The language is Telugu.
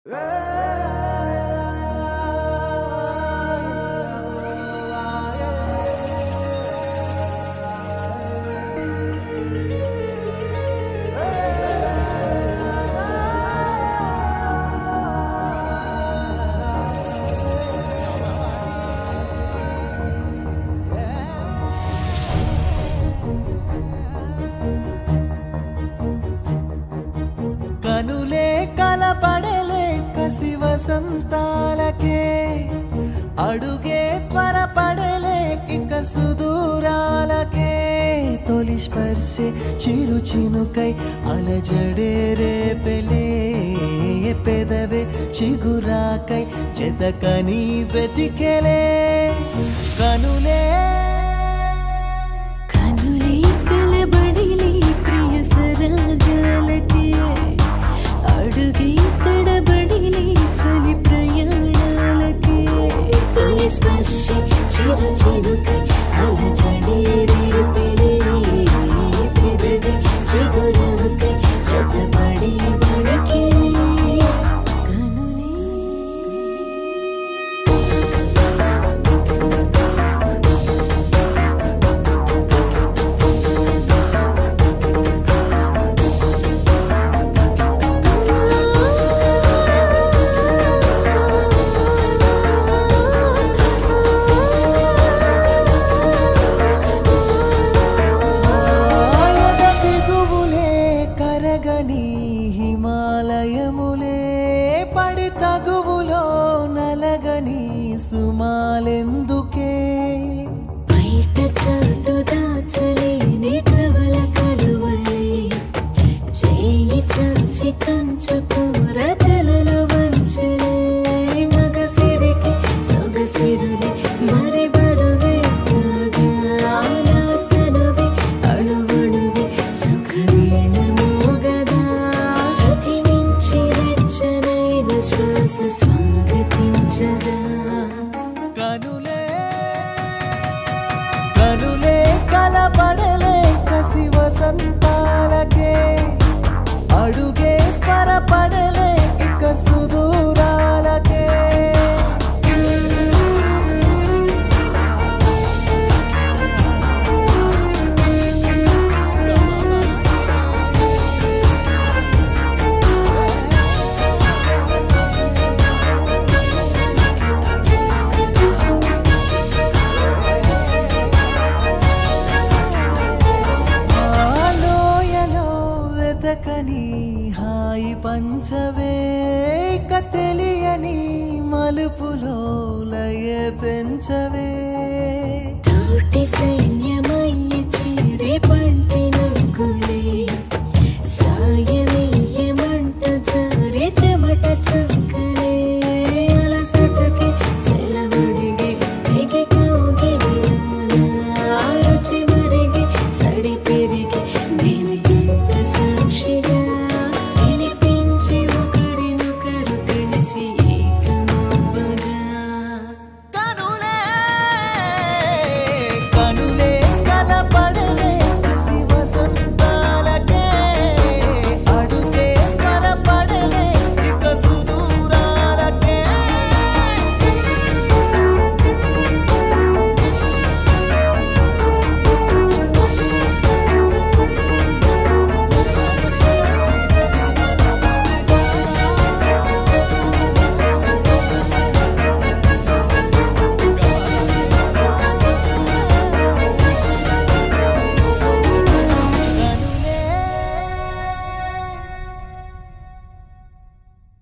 కనులే కలపడలే కసి వసంతాలకే అడుగే త్వరపడలే ఇక సుదూరాలకే తొలి స్పర్శే చిరు చినుకై అలజడే రేపెలే పెదవే చిగురాకై చెతకని వెతికెలే కనులే కనులే కలబడిలే ప్రియ సరాగాలకే అడుగే తడబడిలే చలి ప్రయాణాలకే తొలి స్పర్శ చిరు చిరుకై అలజడే రేపెలే పెదవి చిగురాకై జతపడి వణికే కనులే ఆయద బిగువులే కరగని హిమాలయములే పడి తగువులో నలగని సుమాలెందుకే బయట చాటు దాచలేని కవల కలువలే చేయి చచ్చి కంచు కూర తలలో వంచలే మగసిరికి సొగసిరులే మరి బరువే కాగా నా తనువే అణువణువే సుఖవీణ మోగదా శృతి మించి వెచ్చనైన శ్వాస స్వాగతించదా కనులే కనులే కలపడలే కసి వసంతాలకే అడుగే పరపడలే ఇక సుదూరాలకే ఆలోయలో వెతకని హాయి పంచవే ఇక తెలియని మలుపులో లయ పెంచవే